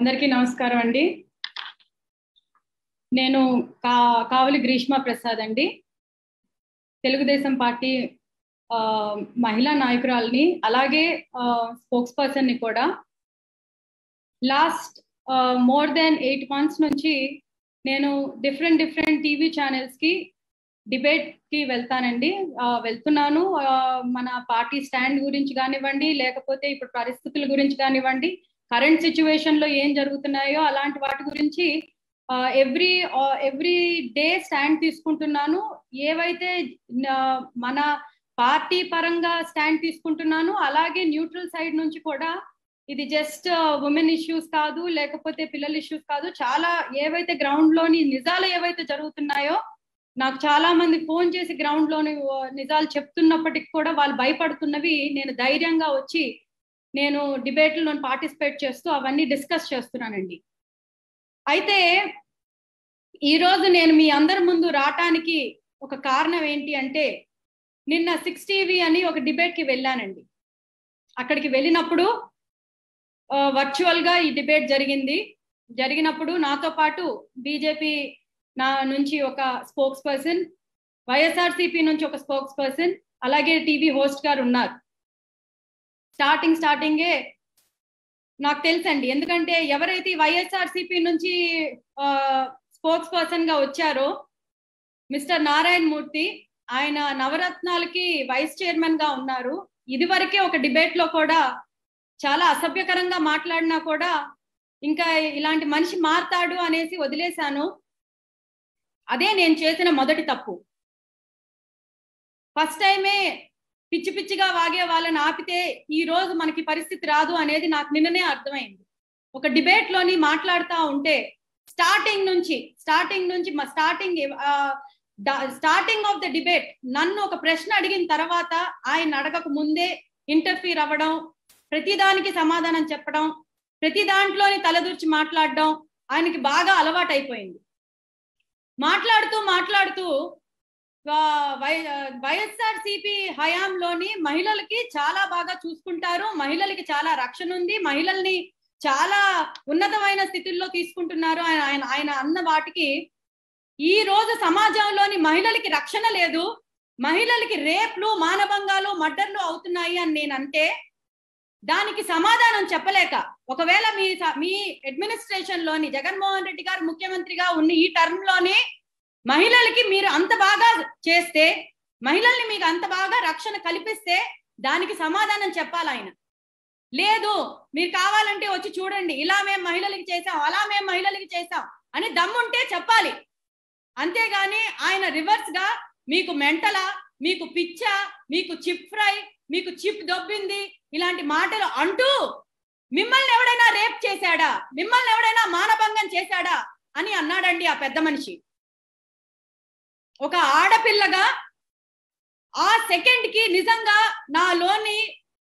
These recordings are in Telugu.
అందరికీ నమస్కారం అండి నేను కా కావలి గ్రీష్మ ప్రసాద్ అండి తెలుగుదేశం పార్టీ ఆ, మహిళా నాయకురాల్ని అలాగే స్పోక్స్ పర్సన్ని కూడా last more than eight months నుంచి నేను డిఫరెంట్ డిఫరెంట్ టీవీ ఛానల్స్కి డిబేట్కి వెళ్తానండి ఆ, వెళ్తున్నాను ఆ, మన పార్టీ స్టాండ్ గురించి కానివ్వండి లేకపోతే ఇప్పుడు పరిస్థితుల గురించి కానివ్వండి కరెంట్ సిచ్యువేషన్ లో ఏం జరుగుతున్నాయో అలాంటి వాటి గురించి ఎవ్రీ ఎవ్రీ డే స్టాండ్ తీసుకుంటున్నాను ఏవైతే నా- మన పార్టీ పరంగా స్టాండ్ తీసుకుంటున్నాను అలాగే న్యూట్రల్ సైడ్ నుంచి కూడా ఇది జస్ట్ ఉమెన్ ఇష్యూస్ కాదు లేకపోతే పిల్లల ఇష్యూస్ కాదు చాలా ఏవైతే గ్రౌండ్ లోని నిజాలు ఏవైతే జరుగుతున్నాయో నాకు చాలా మంది ఫోన్ చేసి గ్రౌండ్ లోని ఆ, నిజాలు చెప్తున్నప్పటికి కూడా వాళ్ళు భయపడుతున్నవి నేను ధైర్యంగా వచ్చి నేను డిబేట్లో పార్టిసిపేట్ చేస్తూ అవన్నీ డిస్కస్ చేస్తున్నానండి అయితే ఈరోజు నేను మీ అందరి ముందు రావటానికి ఒక కారణం ఏంటి అంటే నిన్న సిక్స్ టీవీ అని ఒక డిబేట్కి వెళ్ళానండి అక్కడికి వెళ్ళినప్పుడు వర్చువల్గా ఈ డిబేట్ జరిగింది జరిగినప్పుడు నాతో పాటు బీజేపీ నా నుంచి ఒక స్పోక్స్ పర్సన్ వైఎస్ఆర్సీపీ నుంచి ఒక స్పోక్స్ పర్సన్ అలాగే టీవీ హోస్ట్ గారు ఉన్నారు స్టార్టింగ్ స్టార్టింగే నాకు తెలుసండి ఎందుకంటే ఎవరైతే వైఎస్ఆర్సీపీ నుంచి స్పోక్స్ పర్సన్ గా వచ్చారో మిస్టర్ నారాయణ మూర్తి ఆయన నవరత్నాలకి వైస్ చైర్మన్ గా ఉన్నారు ఇదివరకే ఒక డిబేట్ లో కూడా చాలా అసభ్యకరంగా మాట్లాడినా కూడా ఇంకా ఇలాంటి మనిషి మారతాడు అనేసి వదిలేశాను అదే నేను చేసిన మొదటి తప్పు ఫస్ట్ టైమే పిచ్చి పిచ్చిగా వాగే వాళ్ళని ఆపితే ఈ రోజు మనకి పరిస్థితి రాదు అనేది నాకు నిన్ననే అర్థమైంది ఒక డిబేట్ లోని మాట్లాడుతూ ఉంటే స్టార్టింగ్ నుంచి స్టార్టింగ్ నుంచి starting starting of the debate నన్ను ఒక ప్రశ్న అడిగిన తర్వాత ఆయన అడగక ముందే ఇంటర్ఫీర్ అవ్వడం ప్రతిదానికి సమాధానం చెప్పడం ప్రతి దాంట్లోని తలదూర్చి మాట్లాడడం ఆయనకి బాగా అలవాటైపోయింది మాట్లాడుతూ మాట్లాడుతూ వైఎస్ఆర్ సిపి హయాంలోని మహిళలకి చాలా బాగా చూసుకుంటారు మహిళలకి చాలా రక్షణ ఉంది మహిళల్ని చాలా ఉన్నతమైన స్థితిలో తీసుకుంటున్నారు ఆయన ఆయన ఆయన అన్న వాటికి ఈ రోజు సమాజంలోని మహిళలకి రక్షణ లేదు మహిళలకి రేప్లు మానభంగాలు మర్డర్లు అవుతున్నాయి అని నేను అంటే దానికి సమాధానం చెప్పలేక ఒకవేళ మీ మీ అడ్మినిస్ట్రేషన్ లోని జగన్మోహన్ రెడ్డి గారు ముఖ్యమంత్రిగా ఉన్న ఈ టర్మ్ లోని మహిళలకి మీరు అంత బాగా చేస్తే మహిళల్ని మీకు అంత బాగా రక్షణ కల్పిస్తే దానికి సమాధానం చెప్పాలి ఆయన లేదు మీరు కావాలంటే వచ్చి చూడండి ఇలా మేము మహిళలకి చేసాం అలా మేము మహిళలకి చేసాం అని దమ్ముంటే చెప్పాలి అంతేగాని ఆయన రివర్స్ గా మీకు మెంటలా మీకు పిచ్చ మీకు చిప్ ఫ్రై మీకు చిప్ దొబ్బింది ఇలాంటి మాటలు అంటూ మిమ్మల్ని ఎవడైనా రేప్ చేశాడా మిమ్మల్ని ఎవడైనా మానభంగం చేశాడా అని అన్నాడండి ఆ పెద్ద మనిషి ఒక ఆడపిల్లగా ఆ సెకండ్ కి నిజంగా నాలోని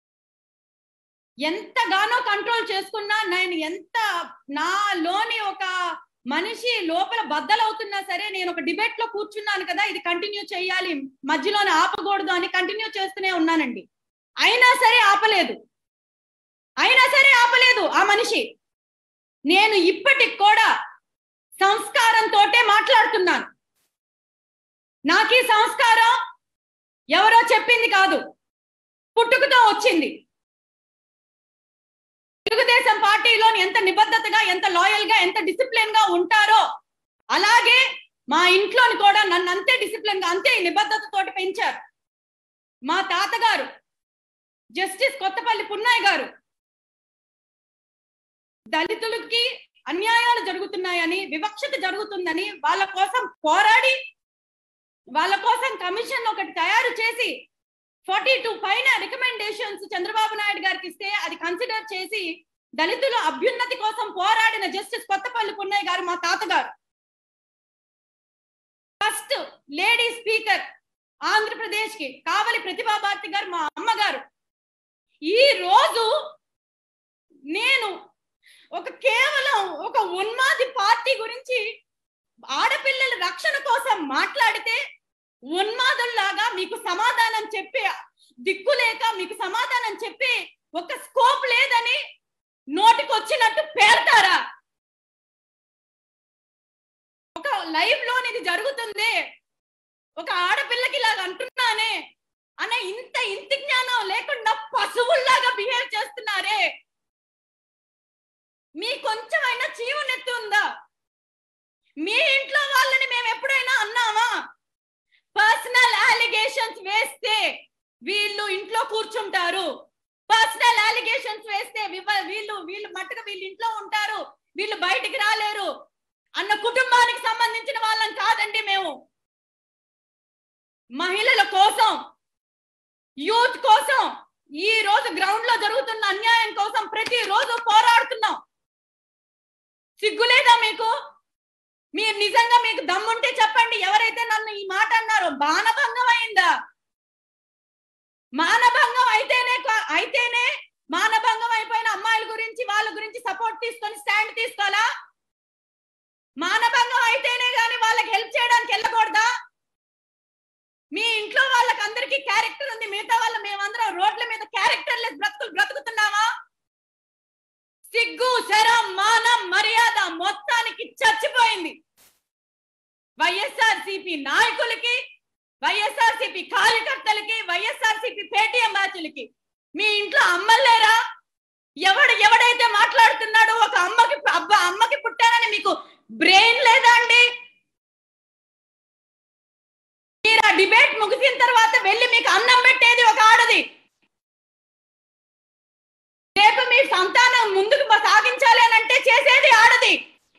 ఎంతగానో కంట్రోల్ చేసుకున్నా నేను ఎంత నాలోని ఒక మనిషి లోపల బద్దలవుతున్నా సరే నేను ఒక డిబేట్ లో కూర్చున్నాను కదా ఇది కంటిన్యూ చేయాలి మధ్యలోనే ఆపకూడదు అని కంటిన్యూ చేస్తూనే ఉన్నానండి అయినా సరే ఆపలేదు అయినా సరే ఆపలేదు ఆ మనిషి నేను ఇప్పటికి కూడా సంస్కారంతో మాట్లాడుతున్నాను నాకు ఈ సంస్కారం ఎవరో చెప్పింది కాదు పుట్టుకతో వచ్చింది తెలుగుదేశం పార్టీలో ఎంత నిబద్ధతగా ఎంత లాయల్ గా ఎంత డిసిప్లిన్ గా ఉంటారో అలాగే మా ఇంట్లోని కూడా నన్ను అంతే డిసిప్లిన్ గా అంతే నిబద్ధతతోటి పెంచారు మా తాతగారు జస్టిస్ కొత్తపల్లి పున్నయ్య గారు దళితులకి అన్యాయాలు జరుగుతున్నాయని వివక్షత జరుగుతుందని వాళ్ళ కోసం పోరాడి వాళ్ళ కోసం కమిషన్ ఒకటి తయారు చేసి ఫార్టీ టూ పైన రికమెండేషన్స్ చంద్రబాబు నాయుడు గారికి ఇస్తే అది కన్సిడర్ చేసి దళితుల అభ్యున్నతి కోసం పోరాడిన జస్టిస్ కొత్తపల్లి పున్నయ్య గారు మా తాతగారు ఫస్ట్ లేడీ స్పీకర్ ఆంధ్రప్రదేశ్ కి కావలి ప్రతిభా భారతి గారు మా అమ్మగారు ఈ రోజు నేను ఒక కేవలం ఒక ఉన్మాది పార్టీ గురించి ఆడపిల్లల రక్షణ కోసం మాట్లాడితే ఉన్మాదుల్లాగా మీకు సమాధానం చెప్పే దిక్కు లేక మీకు సమాధానం చెప్పే ఒక స్కోప్ లేదని నోటికి వచ్చినట్టు పేరు వెళ్తారా ఒక లైవ్ లో ఇది జరుగుతుంది ఒక ఆడపిల్లకి ఇలాగ అంటున్నానే అన్న ఇంత ఇంత జ్ఞానం లేకుండా పశువుల్లాగా బిహేవ్ చేస్తున్నారే మీ కొంచెమైనా చీవునెత్తి ఉందా మీ ఇంట్లో వాళ్ళని మేము ఎప్పుడైనా అన్నామా పర్సనల్ అలిగేషన్స్ వేస్తే వీళ్ళు ఇంట్లో కూర్చుంటారు పర్సనల్ అలిగేషన్స్ వేస్తే వివ- వీళ్ళు వీళ్ళు మట్టుగా వీళ్ళు ఇంట్లో ఉంటారు వీళ్ళు బయటికి రాలేరు అన్న కుటుంబానికి సంబంధించిన వాళ్ళం కాదండి మేము మహిళల కోసం యూత్ కోసం ఈ రోజు గ్రౌండ్ లో జరుగుతున్న అన్యాయం కోసం ప్రతి రోజు పోరాడుతున్నాం సిగ్గులేదా మీకు మీరు నిజంగా మీకు దమ్ముంటే చెప్పండి ఎవరైతే నన్ను ఈ మాట అన్నారో మానభంగం అయిందా మానభంగం అయితేనే కా- అయితేనే మానభంగం అయిపోయిన అమ్మాయిల గురించి వాళ్ళ గురించి సపోర్ట్ తీసుకొని స్టాండ్ తీసుకోవాలా మానభంగం అయితేనే గాని వాళ్ళకి హెల్ప్ చేయడానికి వెళ్ళకూడదా మీ ఇంట్లో వాళ్ళకి అందరికీ క్యారెక్టర్ ఉంది మిగతా వాళ్ళు మేమందరం రోడ్ల మీద క్యారెక్టర్ లెస్ బ్రతుకులు బ్రతుకుతున్నావా సిగ్గు శరం మానం మర్యాద మొత్తానికి చచ్చిపోయింది వైఎస్ఆర్ సిపి నాయకులకి వైఎస్ఆర్ సిపి కార్యకర్తలకి వైఎస్ఆర్ సిపి పేటీఎం బ్యాచులకి మీ ఇంట్లో అమ్మలేరా ఎవడు ఎవడైతే మాట్లాడుతున్నాడో ఒక అమ్మకి అబ్బా అమ్మకి పుట్టానని మీకు బ్రెయిన్ లేదా అండి మీరు ఆ డిబేట్ ముగిసిన తర్వాత వెళ్ళి మీకు అన్నం పెట్టేది ఒక ఆడది రేపు మీ సంతానం ముందుకు బ- సాగించాలి అని అంటే చేసేది ఆడది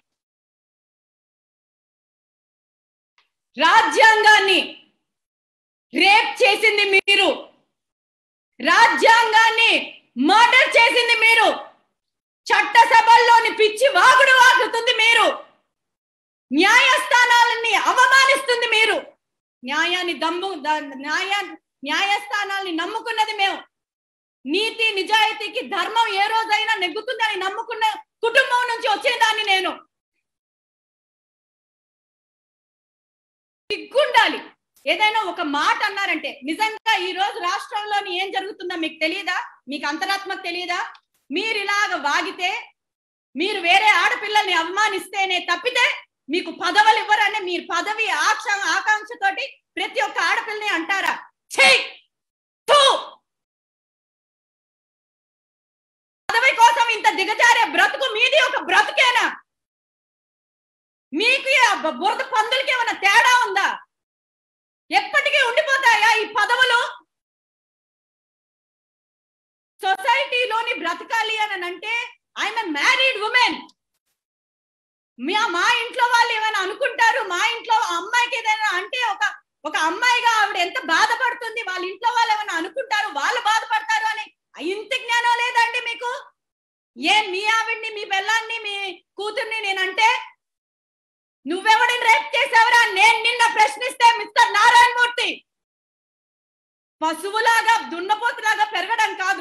రాజ్యాంగాన్ని రేప్ చేసింది మీరు రాజ్యాంగాన్ని మర్డర్ చేసింది మీరు చట్టసభల్లోని పిచ్చి వాగుడు వాగుతుంది మీరు న్యాయస్థానాలని అవమానిస్తుంది మీరు న్యాయాన్ని దమ్ము ద- న్యాయ న్యాయస్థానాల్ని నమ్ముకున్నది మేము నీతి నిజాయితీకి ధర్మం ఏ రోజైనా నెగ్గుతుందని నమ్ముకున్న కుటుంబం నుంచి వచ్చేదాన్ని నేను సిగ్గుండాలి ఏదైనా ఒక మాట అన్నారంటే నిజంగా ఈ రోజు రాష్ట్రంలోని ఏం జరుగుతుందో మీకు తెలియదా మీకు అంతరాత్మకు తెలియదా మీరు ఇలాగ వాగితే మీరు వేరే ఆడపిల్లల్ని అవమానిస్తేనే తప్పితే మీకు పదవులు ఇవ్వరని మీరు పదవి ఆక్ష ఆకాంక్షతోటి ప్రతి ఒక్క ఆడపిల్లని అంటారా ఛీ! థూ! పదవి కోసం ఇంత దిగజారే బ్రతుకు మీది ఒక బ్రతుకేనా మీకు ఈ బ- బురద పందులకి ఏమైనా తేడా ఉందా ఎప్పటికీ ఉండిపోతాయా ఈ పదవులు సొసైటీలోని బ్రతకాలి అని అంటే ఐఎమ్ మ్యారీడ్ ఉమెన్ మా మా ఇంట్లో వాళ్ళు ఏమైనా అనుకుంటారు మా ఇంట్లో ఆ అమ్మాయికి ఏదైనా అంటే ఒక ఒక అమ్మాయిగా ఆవిడ ఎంత బాధపడుతుంది వాళ్ళ ఇంట్లో వాళ్ళు ఏమైనా అనుకుంటారు వాళ్ళు బాధపడతారు అని ఇంత జ్ఞానం లేదండి మీకు ఏం మీ ఆవిడ్ని మీ పిల్లాన్ని మీ కూతుర్ని నేనంటే నువ్వెవడిని రేప్ చేసావరా నేను నిన్న ప్రశ్నిస్తే మిస్టర్ నారాయణ మూర్తి పశువులాగా దున్నపోతులాగా పెరగడం కాదు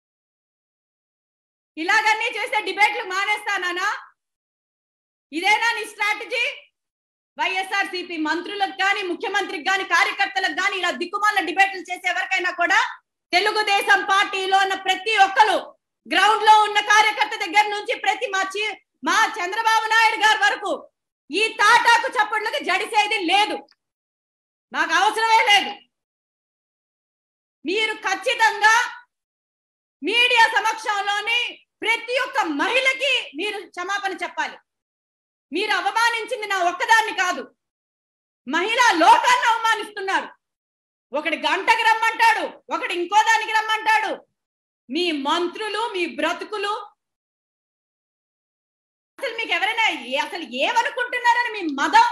ఇలాగన్నీ చేసే డిబేట్లు మానేస్తానా ఇదేనా నీ స్ట్రాటజీ వైఎస్ఆర్ సిపి మంత్రులకు కానీ ముఖ్యమంత్రికి కానీ కార్యకర్తలకు కానీ ఇలా దిక్కుమాల డిబేట్లు చేసే ఎవరికైనా కూడా తెలుగుదేశం పార్టీలో ఉన్న ప్రతి ఒక్కరు గ్రౌండ్ లో ఉన్న కార్యకర్త దగ్గర నుంచి ప్రతి మా చి మా చంద్రబాబు నాయుడు గారి వరకు ఈ తాటాకు చప్పట్లకి జడిసేది లేదు నాకు అవసరమే లేదు మీరు ఖచ్చితంగా మీడియా సమక్షంలోని ప్రతి ఒక్క మహిళకి మీరు క్షమాపణ చెప్పాలి మీరు అవమానించింది నా ఒక్కదాన్ని కాదు మహిళా లోకాన్ని అవమానిస్తున్నారు ఒకటి గంటకి రమ్మంటాడు ఒకటి ఇంకో దానికి రమ్మంటాడు మీ మంత్రులు మీ బ్రతుకులు అసలు మీకు ఎవరైనా ఏ- అసలు ఏమనుకుంటున్నారని మీ మదం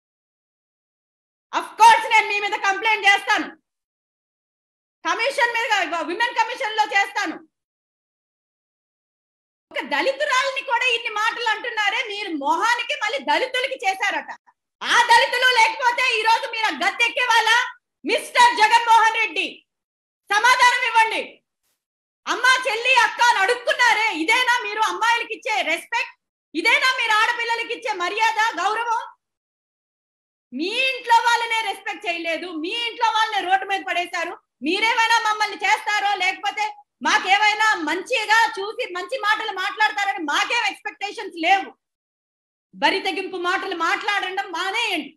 అఫ్ కోర్స్ నేను మీ మీద కంప్లైంట్ చేస్తాను కమిషన్ మీద విమెన్ కమిషన్ లో చేస్తాను ఒక దళితురాలని కూడా ఇన్ని మాటలు అంటున్నారే మీరు మొహానికి మళ్ళీ దళితులకి చేశారట ఆ దళితులు లేకపోతే ఈ రోజు మీరు ఆ గద్దెక్కే వాళ్ళ మిస్టర్ జగన్మోహన్ రెడ్డి సమాధానం ఇవ్వండి అమ్మ చెల్లి అక్క అని అడుక్కున్నారే ఇదేనా మీరు అమ్మాయిలకి ఇచ్చే రెస్పెక్ట్ ఇదేనా మీరు ఆడపిల్లలకి ఇచ్చే మర్యాద గౌరవం మీ ఇంట్లో వాళ్ళనే రెస్పెక్ట్ చేయలేదు మీ ఇంట్లో వాళ్ళని రోడ్డు మీద పడేశారు మీరేమైనా మమ్మల్ని చేస్తారో లేకపోతే మాకేమైనా మంచిగా చూసి మంచి మాటలు మాట్లాడతారని మాకేం ఎక్స్పెక్టేషన్ అలిగేషన్స్ లేవు బరి తెగింపు మాటలు మాట్లాడడం మానేయండి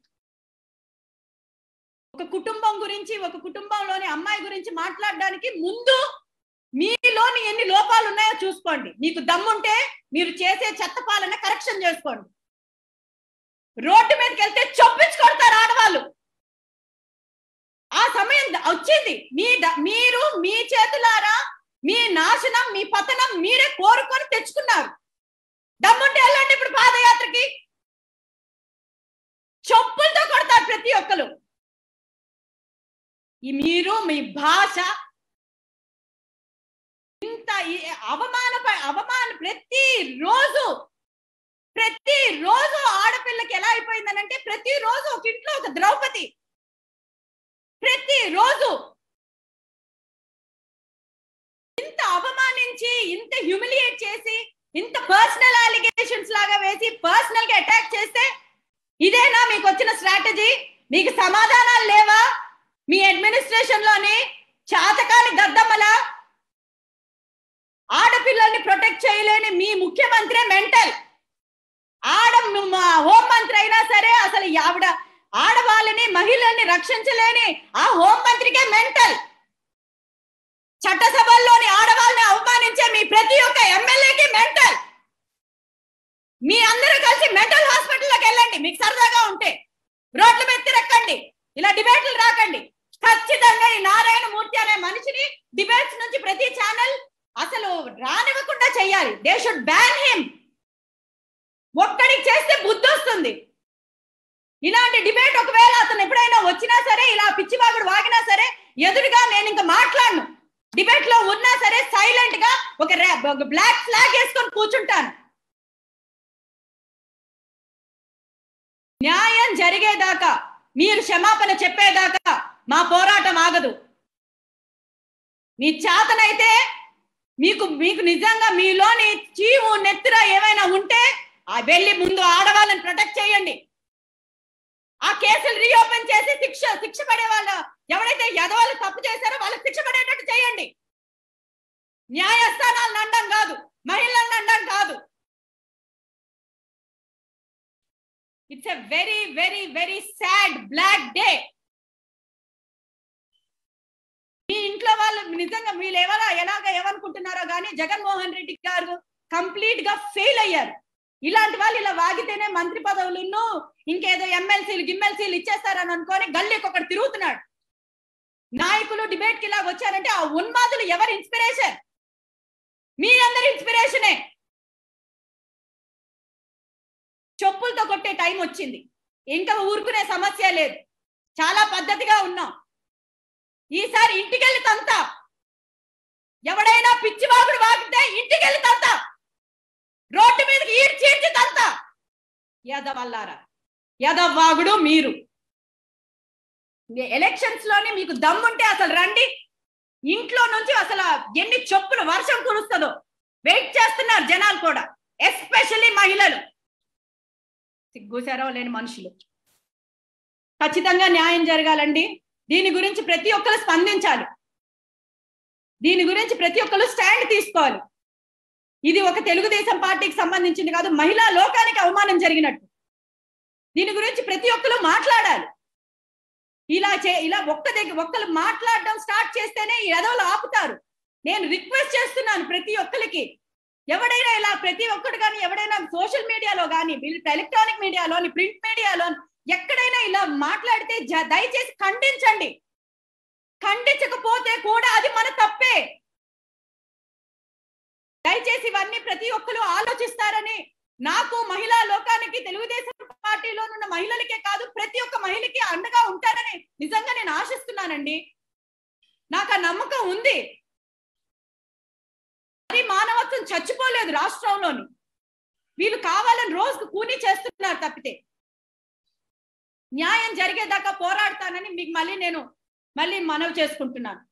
ఒక కుటుంబం గురించి ఒక కుటుంబంలోని అమ్మాయి గురించి మాట్లాడడానికి ముందు మీలోని ఎన్ని లోపాలు ఉన్నాయో చూసుకోండి మీకు దమ్ముంటే మీరు చేసే చెత్త పాలన కరెక్షన్ చేసుకోండి రోడ్డు మీదకి వెళ్తే చొప్పించి కొడతారు ఆడవాళ్ళు ఆ సమయం ద- వచ్చింది మీ ద- మీరు మీ చేతులారా మీ నాశనం మీ పతనం మీరే కోరుకొని తెచ్చుకున్నారు దమ్ముంటే వెళ్ళండి ఇప్పుడు పాదయాత్రకి చెప్పులతో కొడతారు ప్రతి ఒక్కరు ఈ మీరు మీ భాష ఇంత ఈ- అవమాన అవమాన ప్రతి రోజు ప్రతి రోజు ఆడపిల్లకి ఎలా అయిపోయిందనంటే ప్రతి రోజు ఒక ఇంట్లో ఒక ద్రౌపది ప్రతి రోజు ఇంత అవమానించి ఇంత హ్యూమిలియేట్ చేసి ఇంత పర్సనల్ అలిగేషన్స్ లాగా వేసి పర్సనల్ గా అటాక్ చేస్తే ఇదేనా మీకు వచ్చిన స్ట్రాటజీ మీకు సమాధానాలు లేవా మీ అడ్మినిస్ట్రేషన్ లోని చాతకాని దద్దమ్మల ఆడపిల్లల్ని ప్రొటెక్ట్ చేయలేని మీ ముఖ్యమంత్రి మెంటల్ ఆడ మా హోం మంత్రి అయినా సరే అసలు ఈ ఆవిడ ఆడవాళ్ళని మహిళల్ని రక్షించలేని ఆ హోం మంత్రికే మెంటల్ చట్టసభల్లోని ఆడవాళ్ళని అవమానించే మీ ప్రతి ఒక్క ఎమ్మెల్యేకి మెంటల్ మీ అందరూ కలిసి మెంటల్ హాస్పిటల్లోకి వెళ్ళండి మీకు సరదాగా ఉంటే రోడ్ల మీద తిరక్కండి ఇలా డిబేట్లు రాకండి ఖచ్చితంగా ఈ నారాయణ మూర్తి అనే మనిషిని డిబేట్స్ నుంచి ప్రతి ఛానల్ అసలు రానివ్వకుండా చెయ్యాలి దే షుడ్ బ్యాన్ హిమ్ ఒక్కడికి చేస్తే బుద్ధి వస్తుంది ఇలాంటి డిబేట్ ఒకవేళ అతను ఎప్పుడైనా వచ్చినా సరే ఇలా పిచ్చివాగుడు వాగినా సరే ఎదురుగా నేను ఇంకా మాట్లాడను డిబేట్ లో ఉన్నా సరే సైలెంట్ గా ఒక బ్లాక్ ఫ్లాగ్ వేసుకొని కూర్చుంటాను న్యాయం జరిగేదాకా మీరు క్షమాపణ చెప్పేదాకా మా పోరాటం ఆగదు మీ చేతనైతే మీకు మీకు నిజంగా మీలోని చీము నెత్తుర ఏమైనా ఉంటే ఆ వెళ్ళి ముందు ఆడవాళ్ళని ప్రొటెక్ట్ చేయండి ఆ కేసులు రీఓపెన్ చేసి శిక్ష శిక్ష పడే వాళ్ళ ఎవరైతే ఎదవాళ్ళు తప్పు చేశారో వాళ్ళకి శిక్ష పడేటట్టు చేయండి న్యాయస్థానాలను అండం కాదు మహిళలను అండం కాదు it's a very very very sad black day మీ ఇంట్లో వాళ్ళు నిజంగా మీరు ఎవరో ఎలాగ ఏమనుకుంటున్నారో కానీ జగన్మోహన్ రెడ్డి గారు కంప్లీట్ గా ఫెయిల్ అయ్యారు ఇలాంటి వాళ్ళు ఇలా వాగితేనే మంత్రి పదవులను ఇంకేదో ఎమ్మెల్సీలు గిమ్మెల్సీలు ఇచ్చేస్తారని అనుకొని గల్లీకి ఒకటి తిరుగుతున్నాడు నాయకులు డిబేట్ కి ఇలా వచ్చారంటే ఆ ఉన్మాదులు ఎవరి ఇన్స్పిరేషన్ మీరందరి ఇన్స్పిరేషనే చెప్పులతో కొట్టే టైం వచ్చింది ఇంకా ఊరుకునే సమస్య లేదు చాలా పద్ధతిగా ఉన్నాం ఈసారి ఇంటికెళ్ళి తంత ఎవడైనా పిచ్చివాగుడు వాగితే ఇంటికెళ్ళి తంత రోడ్డు మీదకి ఈడ్చీడ్చి తంత యదవల్లారా యదవ్వాగుడు మీరు ఎలక్షన్స్ లోనే మీకు దమ్ముంటే అసలు రండి ఇంట్లో నుంచి అసలు ఎన్ని చొప్పులు వర్షం కురుస్తుందో వెయిట్ చేస్తున్నారు జనాలు కూడా ఎస్పెషల్లీ మహిళలు సిగ్గుసారో లేని మనుషులు ఖచ్చితంగా న్యాయం జరగాలండి దీని గురించి ప్రతి ఒక్కరు స్పందించాలి దీని గురించి ప్రతి ఒక్కరు స్టాండ్ తీసుకోవాలి ఇది ఒక తెలుగుదేశం పార్టీకి సంబంధించింది కాదు మహిళా లోకానికి అవమానం జరిగినట్టు దీని గురించి ప్రతి ఒక్కరు మాట్లాడాలి ఇలా చే ఇలా ఒక్క దగ్గర ఒక్కరు మాట్లాడడం స్టార్ట్ చేస్తేనే ఈ ఎదవలు ఆపుతారు నేను రిక్వెస్ట్ చేస్తున్నాను ప్రతి ఒక్కరికి ఎవడైనా ఇలా ప్రతి ఒక్కడు కానీ ఎవడైనా సోషల్ మీడియాలో కానీ ఎలక్ట్రానిక్ మీడియాలోని ప్రింట్ మీడియాలో ఎక్కడైనా ఇలా మాట్లాడితే జ- దయచేసి ఖండించండి ఖండించకపోతే కూడా అది మన తప్పే దయచేసి ఇవన్నీ ప్రతి ఒక్కరు ఆలోచిస్తారని నాకు మహిళా లోకానికి తెలుగుదేశం పార్టీలో ఉన్న మహిళలకే కాదు ప్రతి ఒక్క మహిళకి అండగా ఉంటారని నిజంగా నేను ఆశిస్తున్నానండి నాకు ఆ నమ్మకం ఉంది అది మానవత్వం చచ్చిపోలేదు రాష్ట్రంలోని వీళ్ళు కావాలని రోజుకు కూనీ చేస్తున్నారు తప్పితే న్యాయం జరిగేదాకా పోరాడతానని మీకు మళ్ళీ నేను మళ్ళీ మనవి చేసుకుంటున్నాను